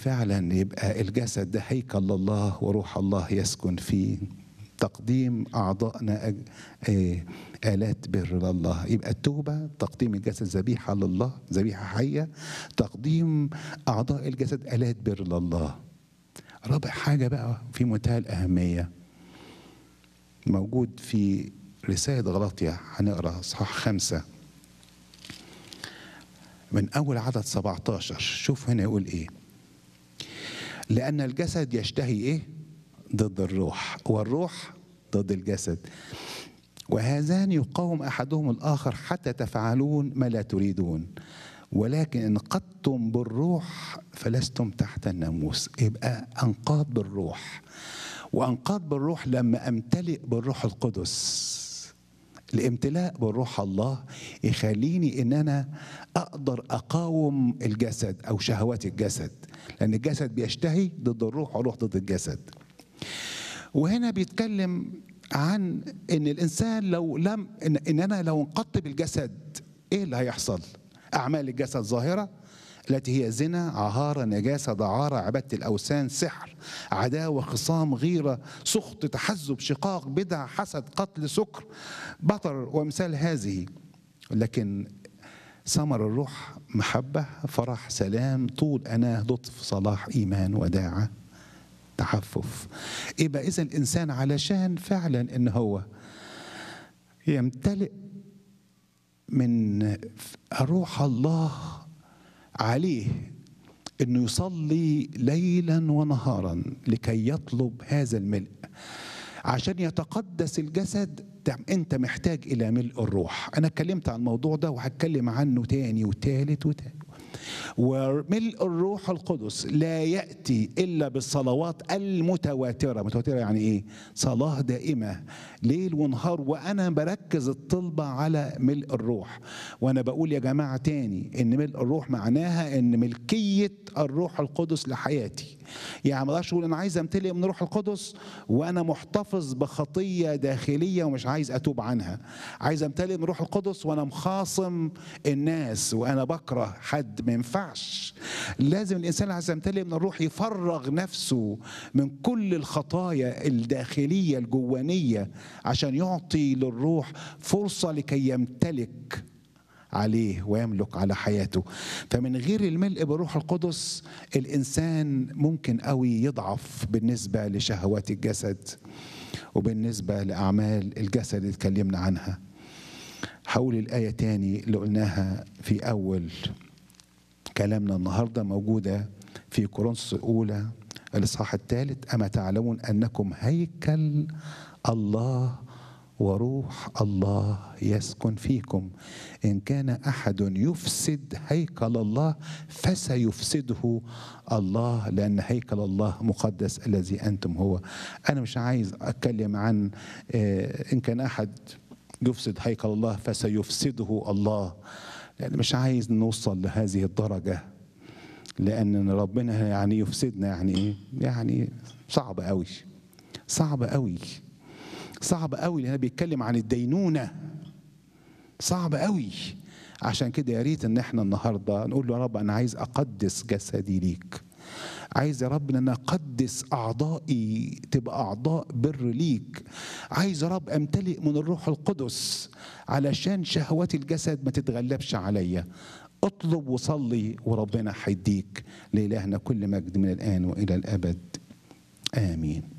فعلا يبقى الجسد ده هيكل الله وروح الله يسكن فيه تقديم أعضائنا أج... آه، آلات بر لله يبقى التوبة تقديم الجسد ذبيحة لله ذبيحة حية تقديم أعضاء الجسد آلات بر لله رابع حاجة بقى في منتهى الأهمية موجود في رسالة غلطية هنقرا اصحاح خمسة من أول عدد 17 شوف هنا يقول إيه لأن الجسد يشتهي إيه ضد الروح والروح ضد الجسد وهذان يقاوم أحدهم الآخر حتى تفعلون ما لا تريدون ولكن إن قدتم بالروح فلستم تحت الناموس يبقى أنقاض بالروح وأنقاض بالروح لما أمتلئ بالروح القدس الامتلاء بالروح الله يخليني ان انا اقدر اقاوم الجسد او شهوات الجسد لان الجسد بيشتهي ضد الروح والروح ضد الجسد وهنا بيتكلم عن ان الانسان لو لم ان, إن انا لو انقضت بالجسد ايه اللي هيحصل اعمال الجسد ظاهره التي هي زنا عهارة نجاسة دعارة عبادة الأوثان سحر عداوة خصام غيرة سخط تحزب شقاق بدع حسد قتل سكر بطر وامثال هذه لكن ثمر الروح محبة فرح سلام طول أناه لطف صلاح إيمان وداعة تحفف يبقى إذا الإنسان علشان فعلا إن هو يمتلئ من روح الله عليه انه يصلي ليلا ونهارا لكي يطلب هذا الملء عشان يتقدس الجسد انت محتاج الى ملء الروح انا اتكلمت عن الموضوع ده وهتكلم عنه تاني وتالت وتالت وملء الروح القدس لا ياتي الا بالصلوات المتواتره متواتره يعني ايه صلاه دائمه ليل ونهار وانا بركز الطلبه على ملء الروح وانا بقول يا جماعه تاني ان ملء الروح معناها ان ملكيه الروح القدس لحياتي يعني ما اقول انا عايز امتلئ من الروح القدس وانا محتفظ بخطيه داخليه ومش عايز اتوب عنها عايز امتلئ من الروح القدس وانا مخاصم الناس وانا بكره حد ما ينفعش لازم الانسان عايز يمتلئ من الروح يفرغ نفسه من كل الخطايا الداخليه الجوانيه عشان يعطي للروح فرصه لكي يمتلك عليه ويملك على حياته فمن غير الملء بالروح القدس الانسان ممكن قوي يضعف بالنسبه لشهوات الجسد وبالنسبه لاعمال الجسد اللي اتكلمنا عنها حول الايه تاني اللي قلناها في اول كلامنا النهارده موجوده في كورنثوس الاولى الاصحاح الثالث اما تعلمون انكم هيكل الله وروح الله يسكن فيكم ان كان احد يفسد هيكل الله فسيفسده الله لان هيكل الله مقدس الذي انتم هو انا مش عايز اتكلم عن ان كان احد يفسد هيكل الله فسيفسده الله لان مش عايز نوصل لهذه الدرجه لان ربنا يعني يفسدنا يعني ايه يعني صعب قوي صعب قوي صعب قوي لان بيتكلم عن الدينونه صعب قوي عشان كده يا ريت ان احنا النهارده نقول له يا رب انا عايز اقدس جسدي ليك عايز يا رب ان انا اقدس اعضائي تبقى اعضاء بر ليك عايز يا رب امتلئ من الروح القدس علشان شهوات الجسد ما تتغلبش عليا اطلب وصلي وربنا هيديك لإلهنا كل مجد من الآن وإلى الأبد آمين